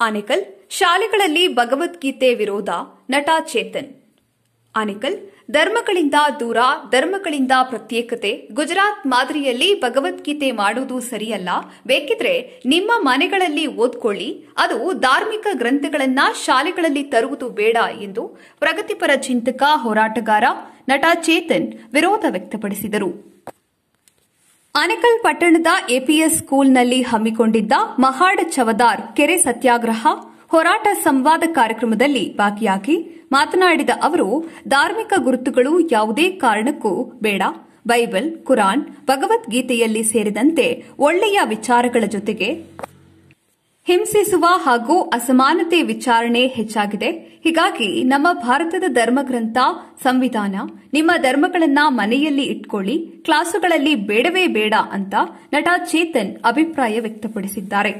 ಆನೇಕಲ್ ಶಾಲೆಗಳಲ್ಲಿ ಭಗವದ್ಗೀತೆ ವಿರೋಧ ನಟ ಚೇತನ್ ಆನೇಕಲ್ ಧರ್ಮಗಳಿಂದ ದೂರ ಧರ್ಮಗಳಿಂದ ಪ್ರತ್ಯೇಕತೆ ಗುಜರಾತ್ ಮಾದರಿಯಲ್ಲಿ ಭಗವದ್ಗೀತೆ ಮಾಡುವುದು ಸರಿಯಲ್ಲ ಬೇಕಿದ್ರೆ ನಿಮ್ಮ ಮನೆಗಳಲ್ಲಿ ಓದ್ಕೊಳ್ಳಿ ಅದು ಧಾರ್ಮಿಕ ಗ್ರಂಥಗಳನ್ನ ಶಾಲೆಗಳಲ್ಲಿ ತರುವುದು ಬೇಡ ಎಂದು ಪ್ರಗತಿಪರ ಚಿಂತಕ ಹೋರಾಟಗಾರ ನಟ ಚೇತನ್ ವಿರೋಧ ವ್ಯಕ್ತಪಡಿಸಿದರು ಆನೇಕಲ್ ಪಟ್ಟಣದ ಎಪಿಎಸ್ ಸ್ಕೂಲ್ನಲ್ಲಿ ಹಮ್ಮಿಕೊಂಡಿದ್ದ ಮಹಾಡ್ ಚವದಾರ್ ಕೆರೆ ಸತ್ಯಾಗ್ರಹ ಹೋರಾಟ ಸಂವಾದ ಕಾರ್ಯಕ್ರಮದಲ್ಲಿ ಭಾಗಿಯಾಗಿ ಮಾತನಾಡಿದ ಅವರು ಧಾರ್ಮಿಕ ಗುರುತುಗಳು ಯಾವುದೇ ಕಾರಣಕ್ಕೂ ಬೇಡ ಬೈಬಲ್ ಕುರಾನ್ ಭಗವದ್ಗೀತೆಯಲ್ಲಿ ಸೇರಿದಂತೆ ಒಳ್ಳೆಯ ವಿಚಾರಗಳ ಜೊತೆಗೆ ಹಿಂಸಿಸುವ ಹಾಗೂ ಅಸಮಾನತೆ ವಿಚಾರಣೆ ಹೆಚ್ಚಾಗಿದೆ ಹೀಗಾಗಿ ನಮ್ಮ ಭಾರತದ ಧರ್ಮಗ್ರಂಥ ಸಂವಿಧಾನ ನಿಮ್ಮ ಧರ್ಮಗಳನ್ನ ಮನೆಯಲ್ಲಿ ಇಟ್ಕೊಳ್ಳಿ ಕ್ಲಾಸುಗಳಲ್ಲಿ ಬೇಡವೇ ಬೇಡ ಅಂತ ನಟ ಚೇತನ್ ಅಭಿಪ್ರಾಯ ವ್ಯಕ್ತಪಡಿಸಿದ್ದಾರೆ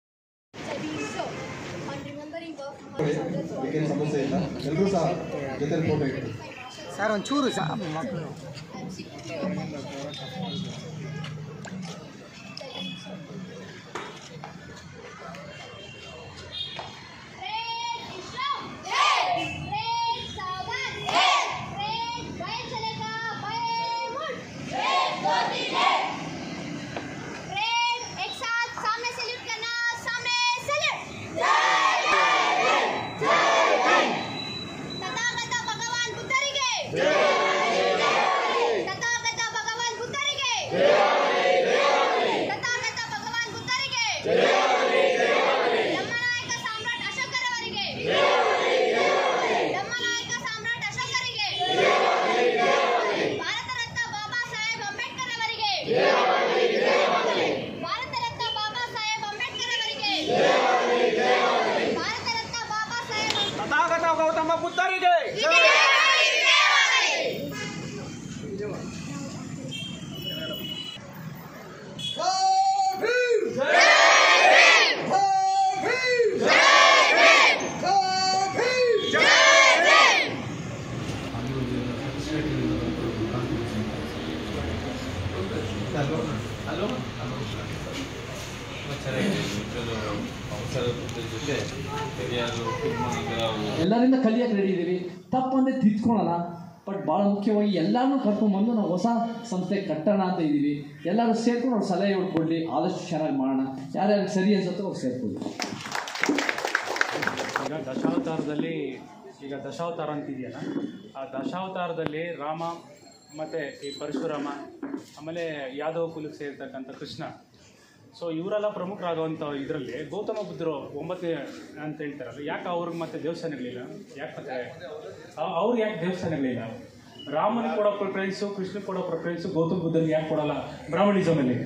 ಈಗೇನು ಸಮಸ್ಯೆ ಇಲ್ಲ ಎಲ್ಲರೂ ಸಹ ಜೊತೆಲಿ ಫೋಟೋ ಇಟ್ಟು ಸರ್ ಒಂಚೂರು ಸರ್ ಮಕ್ಕಳು एक साथ सामने सैल्यूट करना सामने सैल्यूट ತಥಾಗತ ಭಗವಾನ್ ಬುದ್ಧರಿಗೆ ತಥಾಗತ ಭಗವಾನ್ ಬುದ್ಧರಿಗೆ ತಥಾಗತ ಭಗವಾನ್ ಬುದ್ಧರಿಗೆ ಧಮ್ಮನಾಯಕ ಸಾಮ್ರಾಟ್ ಅಶೋಕರವರಿಗೆ ಧಮ್ಮನಾಯಕ ಸಾಮ್ರಾಟ್ ಅಶೋಕರಿಗೆ ಭಾರತ ರತ್ನ ಬಾಬಾ ಸಾಹೇಬ್ ಅಂಬೇಡ್ಕರ್ ಅವರಿಗೆ ಭಾರತ ರತ್ನ ಬಾಬಾ ಸಾಹೇಬ್ ಅಂಬೇಡ್ಕರ್ ಅವರಿಗೆ ಭಾರತ ರತ್ನ ಬಾಬಾ ಸಾಹೇಬ್ ಅಂಬೇಡ್ಕರ್ ತಥಾಗತ ಗೌತಮ ಬುದ್ಧರಿಗೆ ಜೊತೆ ಹಿರಿಯರು ಕುಟುಂಬಗಳು ಎಲ್ಲರಿಂದ ಕಲಿಯಕ್ಕೆ ರೆಡಿ ಇದ್ದೀವಿ ತಪ್ಪಂದ್ರೆ ತಿದ್ಕೊಳ್ಳೋಣ ಬಟ್ ಭಾಳ ಮುಖ್ಯವಾಗಿ ಎಲ್ಲರನ್ನೂ ಕರ್ಕೊಂಡ್ಬಂದು ನಾವು ಹೊಸ ಸಂಸ್ಥೆ ಕಟ್ಟೋಣ ಅಂತ ಇದ್ದೀವಿ ಎಲ್ಲರೂ ಸೇರ್ಕೊಂಡು ಅವ್ರು ಸಲಹೆ ಕೊಡಲಿ ಆದಷ್ಟು ಚೆನ್ನಾಗಿ ಮಾಡೋಣ ಯಾರ್ಯಾರು ಸರಿ ಅನ್ಸುತ್ತೋ ಅವ್ರು ಸೇರ್ಕೊಳ್ಳಿ ಈಗ ದಶಾವತಾರದಲ್ಲಿ ಈಗ ದಶಾವತಾರ ಅಂತಿದೆಯಲ್ಲ ಆ ದಶಾವತಾರದಲ್ಲಿ ರಾಮ ಮತ್ತು ಈ ಪರಶುರಾಮ ಆಮೇಲೆ ಯಾದವ ಕುಲಕ್ಕೆ ಸೇರ್ತಕ್ಕಂಥ ಕೃಷ್ಣ ಸೊ ಇವರೆಲ್ಲ ಪ್ರಮುಖರಾಗುವಂಥ ಇದರಲ್ಲಿ ಗೌತಮ ಬುದ್ಧರು ಒಂಬತ್ತನೇ ಅಂತ ಹೇಳ್ತಾರಲ್ಲ ಯಾಕೆ ಅವ್ರಿಗೆ ಮತ್ತೆ ದೇವಸ್ಥಾನಗಳಿಲ್ಲ ಯಾಕೆ ಮತ್ತೆ ಆ- ಅವ್ರಿಗೆ ಯಾಕೆ ದೇವಸ್ಥಾನಗಳಿಲ್ಲ ರಾಮನಿಗೆ ಕೊಡೋ ಪ್ರಿಫರೆನ್ಸು ಕೃಷ್ಣ ಕೊಡೋ ಪ್ರಿಫರೆನ್ಸು ಗೌತಮ ಬುದ್ಧನಿಗೆ ಯಾಕೆ ಕೊಡಲ್ಲ ಬ್ರಾಹ್ಮಣಿಸಮಲ್ಲಿ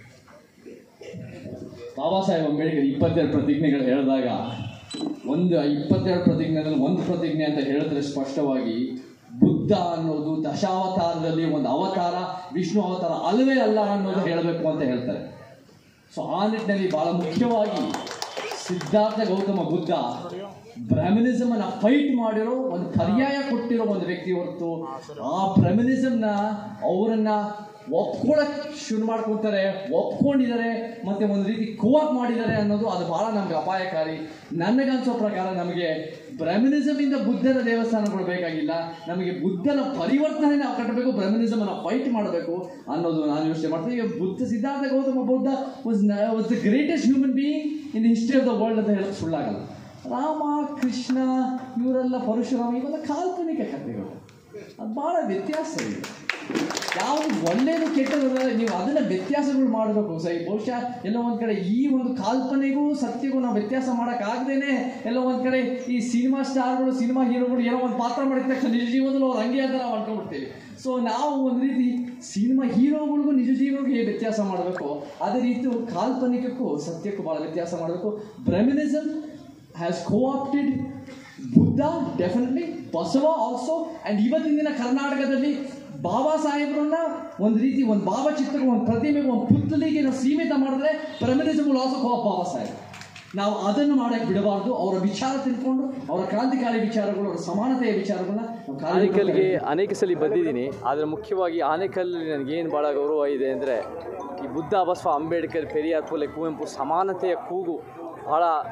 ಬಾಬಾ ಸಾಹೇಬ್ ಅಂಬೇಡ್ಕರ್ ಇಪ್ಪತ್ತೆರಡು ಪ್ರತಿಜ್ಞೆಗಳು ಹೇಳಿದಾಗ ಒಂದು ಇಪ್ಪತ್ತೆರಡು ಪ್ರತಿಜ್ಞೆಗಳಲ್ಲಿ ಒಂದು ಪ್ರತಿಜ್ಞೆ ಅಂತ ಹೇಳಿದ್ರೆ ಸ್ಪಷ್ಟವಾಗಿ ಬುದ್ಧ ಅನ್ನೋದು ದಶಾವತಾರದಲ್ಲಿ ಒಂದು ಅವತಾರ ವಿಷ್ಣು ಅವತಾರ ಅಲ್ಲವೇ ಅಲ್ಲ ಅನ್ನೋದು ಹೇಳಬೇಕು ಅಂತ ಹೇಳ್ತಾರೆ ಸೊ ಆ ನಿಟ್ಟಿನಲ್ಲಿ ಬಹಳ ಮುಖ್ಯವಾಗಿ ಸಿದ್ಧಾರ್ಥ ಗೌತಮ ಬುದ್ಧ ಬ್ರಾಹ್ಮಿನಿಸಮ್ ಅನ್ನ ಫೈಟ್ ಮಾಡಿರೋ ಒಂದು ಪರ್ಯಾಯ ಕೊಟ್ಟಿರೋ ಒಂದು ವ್ಯಕ್ತಿ ಹೊರತು ಆ ಬ್ರಾಹ್ಮಿನಿಸಮ್ನ ಅವರನ್ನ ಒಪ್ಕೊಳಕ್ ಶುರು ಮಾಡ್ಕೊತಾರೆ ಒಪ್ಕೊಂಡಿದ್ದಾರೆ ಮತ್ತೆ ಒಂದು ರೀತಿ ಕೋಆಪ್ ಮಾಡಿದ್ದಾರೆ ಅನ್ನೋದು ಅದು ಬಹಳ ನಮ್ಗೆ ಅಪಾಯಕಾರಿ ನನಗನ್ಸೋ ಪ್ರಕಾರ ನಮಗೆ ಬ್ರಾಹ್ಮಿನಿಸಮ್ ಇಂದ ಬುದ್ಧನ ದೇವಸ್ಥಾನಗಳು ಬೇಕಾಗಿಲ್ಲ ನಮಗೆ ಬುದ್ಧನ ಪರಿವರ್ತನೆ ನಾವು ಕಟ್ಟಬೇಕು ಬ್ರಾಹ್ಮಿನಿಸಮ್ ಅನ್ನ ಫೈಟ್ ಮಾಡಬೇಕು ಅನ್ನೋದು ನಾನು ಯೋಚನೆ ಮಾಡ್ತೀನಿ ಈಗ Buddha Siddhartha Gautama Buddha was was the greatest human being in the history of the world ಅಂತ ಹೇಳೋದು ಸುಳ್ಳಾಗಲ್ಲ ರಾಮ ಕೃಷ್ಣ ಇವರೆಲ್ಲ ಪರಶುರಾಮ ಇವೆಲ್ಲ ಕಾಲ್ಪನಿಕ ಕಥೆಗಳು ಅದು ಭಾಳ ವ್ಯತ್ಯಾಸ ಇದೆ ಯಾವುದು ಒಳ್ಳೇದು ಕೆಟ್ಟದ್ದು ನೀವು ಅದನ್ನ ವ್ಯತ್ಯಾಸಗಳು ಮಾಡಬೇಕು ಸೈ ಬಹುಶಃ ಎಲ್ಲೋ ಒಂದ್ ಕಡೆ ಈ ಒಂದು ಕಾಲ್ಪನೆಗೂ ಸತ್ಯಗೂ ನಾವು ವ್ಯತ್ಯಾಸ ಮಾಡೋಕ್ಕಾಗ್ದೇನೆ ಎಲ್ಲೋ ಒಂದ್ ಕಡೆ ಈ ಸಿನಿಮಾ ಸ್ಟಾರ್ಗಳು ಸಿನಿಮಾ ಹೀರೋಗಳು ಏನೋ ಒಂದು ಪಾತ್ರ ಮಾಡಿದ ತಕ್ಷಣ ನಿಜ ಜೀವನದಲ್ಲಿ ಅವ್ರು ಹಂಗೆ ಅಂತ ನಾವು ಅನ್ಕೊಂಡ್ಬಿಡ್ತೀವಿ ಸೊ ನಾವು ಒಂದು ರೀತಿ ಸಿನಿಮಾ ಹೀರೋಗಳಿಗೂ ನಿಜ ಜೀವನಕ್ಕೂ ಹೇಗೆ ವ್ಯತ್ಯಾಸ ಮಾಡಬೇಕು ಅದೇ ರೀತಿ ಕಾಲ್ಪನಿಕಕ್ಕೂ ಸತ್ಯಕ್ಕೂ ಭಾಳ ವ್ಯತ್ಯಾಸ ಮಾಡಬೇಕು Brahminism has co-opted Buddha definitely Basava also and ಇವತ್ತಿನ ದಿನ ಕರ್ನಾಟಕದಲ್ಲಿ ಬಾಬಾ ಸಾಹೇಬ್ರನ್ನ ಒಂದು ರೀತಿ ಒಂದು ಭಾವಚಿತ್ರಕ್ಕೆ ಒಂದು ಪ್ರತಿಮೆಗೆ ಒಂದು ಪುತ್ತಲಿಗೆ ನಾವು ಸೀಮಿತ ಮಾಡಿದ್ರೆ feminism also co-op Baba Saheb ನಾವು ಅದನ್ನು ಮಾಡಕ್ಕೆ ಬಿಡಬಾರ್ದು ಅವರ ವಿಚಾರ ತಿಳ್ಕೊಂಡು ಅವರ ಕ್ರಾಂತಿಕಾರಿ ವಿಚಾರಗಳು ಅವರ ಸಮಾನತೆಯ ವಿಚಾರಗಳನ್ನ ನಾವು ಆನೇಕಲ್ಗೆ ಕಾರ್ಯರೂಪಕ್ಕೆ ಅನೇಕ ಸಲ ಬಂದಿದ್ದೀನಿ ಆದರೆ ಮುಖ್ಯವಾಗಿ ಆನೇಕಲ್ಲಲ್ಲಿ ನನಗೇನು ಭಾಳ ಗೌರವ ಇದೆ ಅಂದರೆ ಈ ಬುದ್ಧ ಬಸವ ಅಂಬೇಡ್ಕರ್ ಪೆರಿಯಾರ್ ಪುಲೆ ಕುವೆಂಪು ಸಮಾನತೆಯ ಕೂಗು ಭಾಳ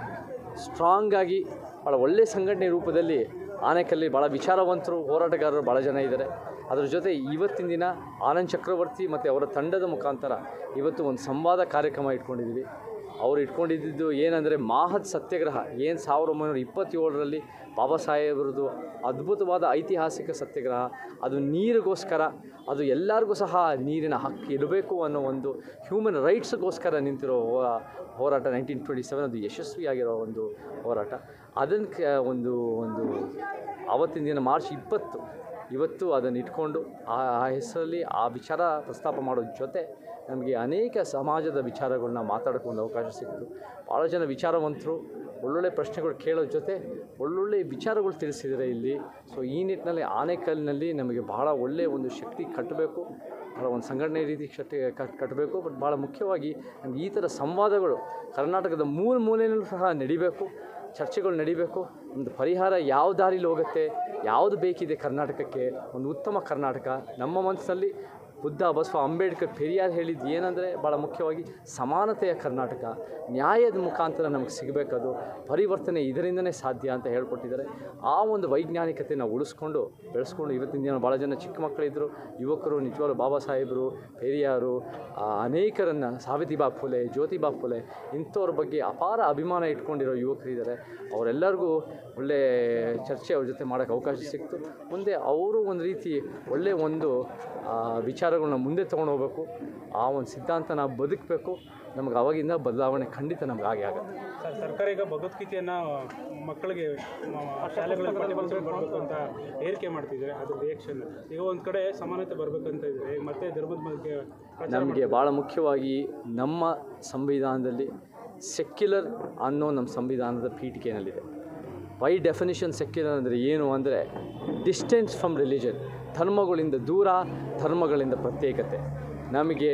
ಸ್ಟ್ರಾಂಗಾಗಿ ಭಾಳ ಒಳ್ಳೆಯ ಸಂಘಟನೆ ರೂಪದಲ್ಲಿ ಆನೆಕಲ್ಲಿ ಭಾಳ ವಿಚಾರವಂತರು ಹೋರಾಟಗಾರರು ಭಾಳ ಜನ ಇದ್ದಾರೆ ಅದರ ಜೊತೆ ಇವತ್ತಿನ ದಿನ ಆನಂದ್ ಚಕ್ರವರ್ತಿ ಮತ್ತು ಅವರ ತಂಡದ ಮುಖಾಂತರ ಇವತ್ತು ಒಂದು ಸಂವಾದ ಕಾರ್ಯಕ್ರಮ ಇಟ್ಕೊಂಡಿದ್ದೀವಿ ಅವ್ರು ಇಟ್ಕೊಂಡಿದ್ದು ಏನಂದರೆ ಮಾಹತ್ ಸತ್ಯಾಗ್ರಹ ಏನು ಸಾವಿರದ ಒಂಬೈನೂರ ಇಪ್ಪತ್ತೇಳರಲ್ಲಿ ಬಾಬಾ ಸಾಹೇಬ್ರದ್ದು ಅದ್ಭುತವಾದ ಐತಿಹಾಸಿಕ ಸತ್ಯಾಗ್ರಹ ಅದು ನೀರಿಗೋಸ್ಕರ ಅದು ಎಲ್ಲರಿಗೂ ಸಹ ನೀರಿನ ಹಕ್ಕು ಇರಬೇಕು ಅನ್ನೋ ಒಂದು ಹ್ಯೂಮನ್ ರೈಟ್ಸ್ಗೋಸ್ಕರ ನಿಂತಿರೋ ಹೋ- ಹೋರಾಟ ನೈನ್ಟೀನ್ ಟ್ವೆಂಟಿ ಸೆವೆನ್ ಅದು ಯಶಸ್ವಿಯಾಗಿರೋ ಒಂದು ಹೋರಾಟ ಅದನ್ನು ಒಂದು ಒಂದು ಆವತ್ತಿನ ದಿನ ಮಾರ್ಚ್ ಇಪ್ಪತ್ತು ಇವತ್ತು ಅದನ್ನು ಇಟ್ಕೊಂಡು ಆ ಆ ಹೆಸರಲ್ಲಿ ಆ ವಿಚಾರ ಪ್ರಸ್ತಾಪ ಮಾಡೋ ಜೊತೆ ನಮಗೆ ಅನೇಕ ಸಮಾಜದ ವಿಚಾರಗಳನ್ನ ಮಾತಾಡ್ಕೊಂಡು ಅವಕಾಶ ಸಿಕ್ತು ಭಾಳ ಜನ ವಿಚಾರವಂತರು ಒಳ್ಳೊಳ್ಳೆ ಪ್ರಶ್ನೆಗಳು ಕೇಳೋ ಜೊತೆ ಒಳ್ಳೊಳ್ಳೆ ವಿಚಾರಗಳು ತಿಳಿಸಿದ್ದಾರೆ ಇಲ್ಲಿ ಸೊ ಈ ನಿಟ್ಟಿನಲ್ಲಿ ಆನೆಕಲ್ಲಿನಲ್ಲಿ ನಮಗೆ ಬಹಳ ಒಳ್ಳೆಯ ಒಂದು ಶಕ್ತಿ ಕಟ್ಟಬೇಕು ಭಾಳ ಒಂದು ಸಂಘಟನೆ ರೀತಿ ಶಕ್ತಿ ಕಟ್ ಕಟ್ಟಬೇಕು ಬಟ್ ಭಾಳ ಮುಖ್ಯವಾಗಿ ನಮ್ಗೆ ಈ ಥರ ಸಂವಾದಗಳು ಕರ್ನಾಟಕದ ಮೂಲ ಮೂಲೆಯಲ್ಲೂ ಸಹ ನಡಿಬೇಕು ಚರ್ಚೆಗಳು ನಡಿಬೇಕು ಒಂದು ಪರಿಹಾರ ಯಾವ ದಾರಿಲಿ ಹೋಗುತ್ತೆ ಯಾವುದು ಬೇಕಿದೆ ಕರ್ನಾಟಕಕ್ಕೆ ಒಂದು ಉತ್ತಮ ಕರ್ನಾಟಕ ನಮ್ಮ ಮನಸ್ಸಲ್ಲಿ ಬುದ್ಧ ಬಸವ ಅಂಬೇಡ್ಕರ್ ಪೆರಿಯಾರ್ ಹೇಳಿದ್ದು ಏನಂದರೆ ಭಾಳ ಮುಖ್ಯವಾಗಿ ಸಮಾನತೆಯ ಕರ್ನಾಟಕ ನ್ಯಾಯದ ಮುಖಾಂತರ ನಮಗೆ ಸಿಗಬೇಕದು ಪರಿವರ್ತನೆ ಇದರಿಂದನೇ ಸಾಧ್ಯ ಅಂತ ಹೇಳ್ಕೊಟ್ಟಿದ್ದಾರೆ ಆ ಒಂದು ವೈಜ್ಞಾನಿಕತೆ ನಾವು ಉಳಿಸ್ಕೊಂಡು ಬೆಳೆಸ್ಕೊಂಡು ಇವತ್ತಿನ ದಿನ ಭಾಳ ಜನ ಚಿಕ್ಕ ಮಕ್ಕಳಿದ್ದರು ಯುವಕರು ನಿಜವಾಗ್ಲೂ ಬಾಬಾ ಸಾಹೇಬರು ಪೆರಿಯಾರು ಆ, ಅನೇಕರನ್ನು ಸಾವಿತ್ರಿಬಾ ಫುಲೆ ಜ್ಯೋತಿಬಾ ಫುಲೆ ಇಂಥವ್ರ ಬಗ್ಗೆ ಅಪಾರ ಅಭಿಮಾನ ಇಟ್ಕೊಂಡಿರೋ ಯುವಕರಿದ್ದಾರೆ ಅವರೆಲ್ಲರಿಗೂ ಒಳ್ಳೆ ಚರ್ಚೆ ಅವ್ರ ಜೊತೆ ಮಾಡೋಕ್ಕೆ ಅವಕಾಶ ಸಿಕ್ತು ಮುಂದೆ ಅವರು ಒಂದು ರೀತಿ ಒಳ್ಳೆಯ ಒಂದು ಆ, ವಿಚಾರಗಳನ್ನ ಮುಂದೆ ತೊಗೊಂಡು ಹೋಗ್ಬೇಕು ಆ ಒಂದು ಸಿದ್ಧಾಂತ ನಾವು ಬದುಕಬೇಕು ನಮಗೆ ಅವಾಗಿಂದ ಬದಲಾವಣೆ ಖಂಡಿತ ನಮ್ಗೆ ಆಗೇ ಆಗುತ್ತೆ ಸರ್ ಸರ್ಕಾರ ಈಗ ಭಗವದ್ಗೀತೆಯನ್ನು ಮಕ್ಕಳಿಗೆ ಮ- ಶಾಲೆಗಳಲ್ಲಿ ಪಠ್ಯಪುಸ್ತಕ ಬರಬೇಕು ಅಂತ ಏರಿಕೆ ಮಾಡ್ತಿದ್ದಾರೆ ಅದ್ರ ರಿಯಾಕ್ಷನ್ ಈಗ ಒಂದು ಕಡೆ ಸಮಾನತೆ ಬರಬೇಕಂತ ಇದ್ದಾರೆ ಈಗ ಮತ್ತೆ ಧರ್ಮದ ಬಗ್ಗೆ ಪ್ರಚಾರ ನಮಗೆ ಭಾಳ ಮುಖ್ಯವಾಗಿ ನಮ್ಮ ಸಂವಿಧಾನದಲ್ಲಿ ಸೆಕ್ಯುಲರ್ ಅನ್ನೋ ನಮ್ಮ ಸಂವಿಧಾನದ ಪೀಠಿಕೆಯಲ್ಲಿದೆ ಬೈ ಡೆಫಿನಿಷನ್ ಸೆಕ್ಯುಲರ್ ಅಂದರೆ ಏನು ಅಂದರೆ ಡಿಸ್ಟೆನ್ಸ್ ಫ್ರಮ್ ರಿಲಿಜನ್ ಧರ್ಮಗಳಿಂದ ದೂರ ಧರ್ಮಗಳಿಂದ ಪ್ರತ್ಯೇಕತೆ ನಮಗೆ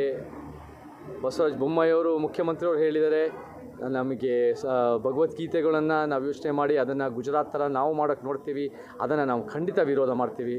ಬಸವರಾಜ ಬೊಮ್ಮಾಯಿಯವರು ಮುಖ್ಯಮಂತ್ರಿಯವರು ಹೇಳಿದ್ದಾರೆ ನಮಗೆ ಸ ಭಗವದ್ಗೀತೆಗಳನ್ನು ನಾವು ಯೋಚನೆ ಮಾಡಿ ಅದನ್ನು ಗುಜರಾತ್ ಥರ ನಾವು ಮಾಡೋಕ್ಕೆ ನೋಡ್ತೀವಿ ಅದನ್ನು ನಾವು ಖಂಡಿತ ವಿರೋಧ ಮಾಡ್ತೀವಿ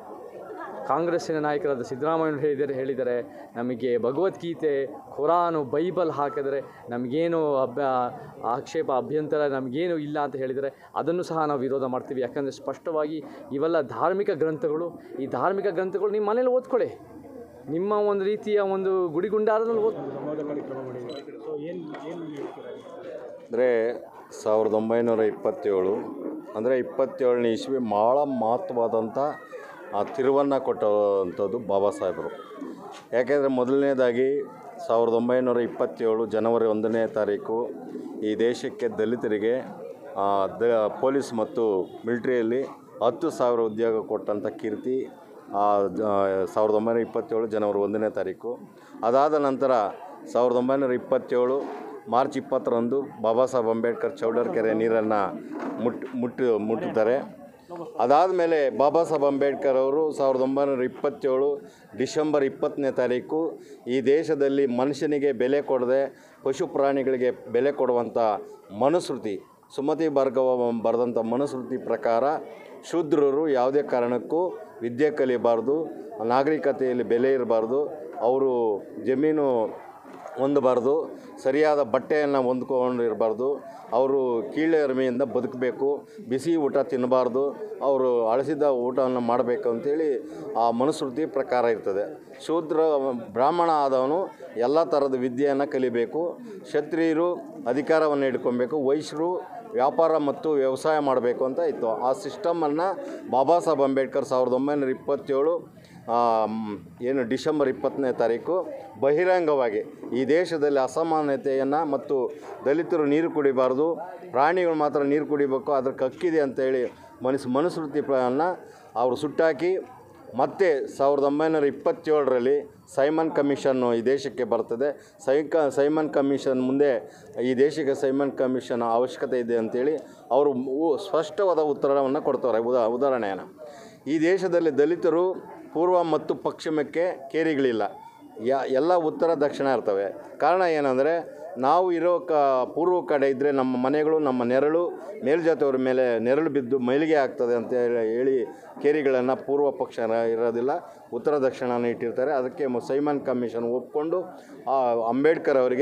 ಕಾಂಗ್ರೆಸ್ಸಿನ ನಾಯಕರಾದ ಸಿದ್ದರಾಮಯ್ಯ ಹೇಳಿದ್ದಾರೆ ಹೇಳಿದ್ದಾರೆ ನಮಗೆ ಭಗವದ್ಗೀತೆ ಖುರಾನು ಬೈಬಲ್ ಹಾಕಿದರೆ ನಮಗೇನು ಅಭ್ಯ ಆಕ್ಷೇಪ ಅಭ್ಯಂತರ ನಮಗೇನು ಇಲ್ಲ ಅಂತ ಹೇಳಿದರೆ ಅದನ್ನು ಸಹ ನಾವು ವಿರೋಧ ಮಾಡ್ತೀವಿ ಯಾಕಂದರೆ ಸ್ಪಷ್ಟವಾಗಿ ಇವೆಲ್ಲ ಧಾರ್ಮಿಕ ಗ್ರಂಥಗಳು ಈ ಧಾರ್ಮಿಕ ಗ್ರಂಥಗಳು ನಿಮ್ಮ ಮನೇಲಿ ಓದ್ಕೊಳ್ಳಿ ನಿಮ್ಮ ಒಂದು ರೀತಿಯ ಒಂದು ಗುಡಿಗುಂಡಾರದಲ್ಲಿ ಓದ್ ಸಂವಾದ ಕಾರ್ಯಕ್ರಮ ಮಾಡಿದ್ದಾರೆ ಸೊ ಏನು ಏನು ಹೇಳ್ತೀರಾ ಅಂದರೆ ಸಾವಿರದ ಒಂಬೈನೂರ ಇಪ್ಪತ್ತೇಳು ಅಂದರೆ ಇಪ್ಪತ್ತೇಳನೇ ಇಸ್ವಿ ಭಾಳ ಮಹತ್ವವಾದಂಥ ಆ ತಿರುವನ್ನು ಕೊಟ್ಟಂಥದ್ದು ಬಾಬಾ ಸಾಹೇಬರು ಯಾಕೆಂದರೆ ಮೊದಲನೇದಾಗಿ ಸಾವಿರದ ಒಂಬೈನೂರ ಇಪ್ಪತ್ತೇಳು ಜನವರಿ ಒಂದನೇ ತಾರೀಕು ಈ ದೇಶಕ್ಕೆ ದಲಿತರಿಗೆ ಆ, ದ ಪೊಲೀಸ್ ಮತ್ತು ಮಿಲ್ಟ್ರಿಯಲ್ಲಿ ಹತ್ತು ಸಾವಿರ ಉದ್ಯೋಗ ಕೊಟ್ಟಂಥ ಕೀರ್ತಿ ಆ, ಜ- ಸಾವಿರದ ಒಂಬೈನೂರ ಇಪ್ಪತ್ತೇಳು ಜನವರಿ ಒಂದನೇ ತಾರೀಕು ಅದಾದ ನಂತರ ಸಾವಿರದ ಒಂಬೈನೂರ ಇಪ್ಪತ್ತೇಳು ಮಾರ್ಚ್ ಇಪ್ಪತ್ತರಂದು ಬಾಬಾ ಸಾಹೇಬ್ ಅಂಬೇಡ್ಕರ್ ಚೌಡರ್ಕೆರೆ ನೀರನ್ನು ಮುಟ್ ಮುಟ್ಟು ಮುಟ್ಟುತ್ತಾರೆ ಅದಾದ ಮೇಲೆ ಬಾಬಾ ಸಾಹೇಬ್ ಅಂಬೇಡ್ಕರ್ ಅವರು ಸಾವಿರದ ಒಂಬೈನೂರ ಇಪ್ಪತ್ತೇಳು ಡಿಸೆಂಬರ್ ಇಪ್ಪತ್ತನೇ ತಾರೀಕು ಈ ದೇಶದಲ್ಲಿ ಮನುಷ್ಯನಿಗೆ ಬೆಲೆ ಕೊಡದೆ ಪಶು ಪ್ರಾಣಿಗಳಿಗೆ ಬೆಲೆ ಕೊಡುವಂಥ ಮನುಸ್ಮೃತಿ ಸುಮತಿ ಭಾರ್ಗವ ಬರೆದಂಥ ಮನುಸ್ಮೃತಿ ಪ್ರಕಾರ ಶೂದ್ರರು ಯಾವುದೇ ಕಾರಣಕ್ಕೂ ವಿದ್ಯೆ ಕಲಿಯಬಾರ್ದು ನಾಗರಿಕತೆಯಲ್ಲಿ ಬೆಲೆ ಇರಬಾರ್ದು ಅವರು ಜಮೀನು ಹೊಂದಬಾರ್ದು ಸರಿಯಾದ ಬಟ್ಟೆಯನ್ನು ಹೊಂದ್ಕೊಂಡು ಇರಬಾರ್ದು ಅವರು ಕೀಳರಿಮೆಯಿಂದ ಬದುಕಬೇಕು ಬಿಸಿ ಊಟ ತಿನ್ನಬಾರ್ದು ಅವರು ಅಳಿಸಿದ ಊಟವನ್ನು ಮಾಡಬೇಕು ಅಂತೇಳಿ ಆ ಮನುಸ್ಮೃತಿ ಪ್ರಕಾರ ಇರ್ತದೆ ಶೂದ್ರ ಬ್ರಾಹ್ಮಣ ಆದವನು ಎಲ್ಲ ಥರದ ವಿದ್ಯೆಯನ್ನು ಕಲಿಬೇಕು ಕ್ಷತ್ರಿಯರು ಅಧಿಕಾರವನ್ನು ಹಿಡ್ಕೊಬೇಕು ವೈಶ್ಯರು ವ್ಯಾಪಾರ ಮತ್ತು ವ್ಯವಸಾಯ ಮಾಡಬೇಕು ಅಂತ ಇತ್ತು ಆ ಸಿಸ್ಟಮನ್ನು ಬಾಬಾ ಸಾಹೇಬ್ ಅಂಬೇಡ್ಕರ್ ಸಾವಿರದ ಒಂಬೈನೂರ ಇಪ್ಪತ್ತೇಳು ಆ, ಮ್, ಏನು ಡಿಸೆಂಬರ್ ಇಪ್ಪತ್ತನೇ ತಾರೀಕು ಬಹಿರಂಗವಾಗಿ ಈ ದೇಶದಲ್ಲಿ ಅಸಮಾನತೆಯನ್ನು ಮತ್ತು ದಲಿತರು ನೀರು ಕುಡಿಬಾರ್ದು ಪ್ರಾಣಿಗಳು ಮಾತ್ರ ನೀರು ಕುಡಿಬೇಕು ಅದಕ್ಕೆ ಹಕ್ಕಿದೆ ಅಂತೇಳಿ ಮನಸ್ ಮನುಸ್ಮೃತಿಯನ್ನು ಅವರು ಸುಟ್ಟಾಕಿ ಮತ್ತೆ ಸಾವಿರದ ಒಂಬೈನೂರ ಇಪ್ಪತ್ತೇಳರಲ್ಲಿ ಸೈಮನ್ ಕಮಿಷನ್ನು ಈ ದೇಶಕ್ಕೆ ಬರ್ತದೆ ಸೈಕ ಸೈಮನ್ ಕಮಿಷನ್ ಮುಂದೆ ಈ ದೇಶಕ್ಕೆ ಸೈಮನ್ ಕಮಿಷನ್ ಅವಶ್ಯಕತೆ ಇದೆ ಅಂತೇಳಿ ಅವರು ಉ- ಸ್ಪಷ್ಟವಾದ ಉತ್ತರವನ್ನು ಕೊಡ್ತಾರೆ ಉದಾ ಉದಾಹರಣೆಯನ್ನು ಈ ದೇಶದಲ್ಲಿ ದಲಿತರು ಪೂರ್ವ ಮತ್ತು ಪಶ್ಚಿಮಕ್ಕೆ ಕೇರಿಗಳಿಲ್ಲ ಯಾ ಎಲ್ಲ ಉತ್ತರ ದಕ್ಷಿಣ ಇರ್ತವೆ ಕಾರಣ ಏನಂದರೆ ನಾವು ಇರೋ ಕ ಪೂರ್ವ ಕಡೆ ಇದ್ದರೆ ನಮ್ಮ ಮನೆಗಳು ನಮ್ಮ ನೆರಳು ಮೇಲ್ಜಾತಿಯವ್ರ ಮೇಲೆ ನೆರಳು ಬಿದ್ದು ಮೈಲಿಗೆ ಆಗ್ತದೆ ಅಂತ ಹೇಳಿ ಹೇಳಿ ಕೇರಿಗಳನ್ನು ಪೂರ್ವ ಪಕ್ಷ ಇರೋದಿಲ್ಲ ಉತ್ತರ ದಕ್ಷಿಣನ ಇಟ್ಟಿರ್ತಾರೆ ಅದಕ್ಕೆ ಮ- ಸೈಮನ್ ಕಮಿಷನ್ ಒಪ್ಕೊಂಡು ಆ ಅಂಬೇಡ್ಕರ್ ಅವರಿಗೆ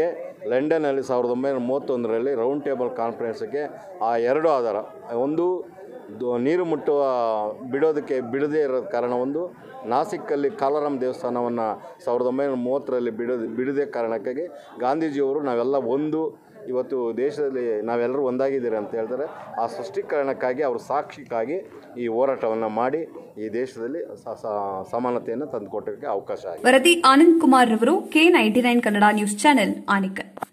ಲಂಡನ್ನಲ್ಲಿ ಸಾವಿರದ ಒಂಬೈನೂರ ಮೂವತ್ತೊಂದರಲ್ಲಿ ರೌಂಡ್ ಟೇಬಲ್ ಕಾನ್ಫರೆನ್ಸ್ಗೆ ಆ ಎರಡು ಆಧಾರ ಒಂದು ದು- ನೀರು ಮುಟ್ಟುವ ಬಿಡೋದಕ್ಕೆ ಬಿಡದೇ ಇರೋ ಕಾರಣ ಒಂದು ನಾಸಿಕ್ಕಲ್ಲಿ ಕಾಲಾರಾಮ್ ದೇವಸ್ಥಾನವನ್ನು ಸಾವಿರದ ಒಂಬೈನೂರ ಮೂವತ್ತರಲ್ಲಿ ಬಿಡೋದು ಬಿಡದೇ ಕಾರಣಕ್ಕಾಗಿ ಗಾಂಧೀಜಿಯವರು ನಾವೆಲ್ಲ ಒಂದು ಇವತ್ತು ದೇಶದಲ್ಲಿ ನಾವೆಲ್ಲರೂ ಒಂದಾಗಿದ್ದೀರಿ ಅಂತ ಹೇಳ್ತಾರೆ ಆ ಸೃಷ್ಟೀಕರಣಕ್ಕಾಗಿ ಅವರು ಸಾಕ್ಷಿಗಾಗಿ ಈ ಹೋರಾಟವನ್ನು ಮಾಡಿ ಈ ದೇಶದಲ್ಲಿ ಸ- ಸ- ಸಮಾನತೆಯನ್ನು ತಂದುಕೊಟ್ಟಕ್ಕೆ ಅವಕಾಶ ಆಗಿದೆ ವರದಿ ಆನಂದ್ ಕುಮಾರ್ ರವರು K ninety nine Kannada news channel Anekal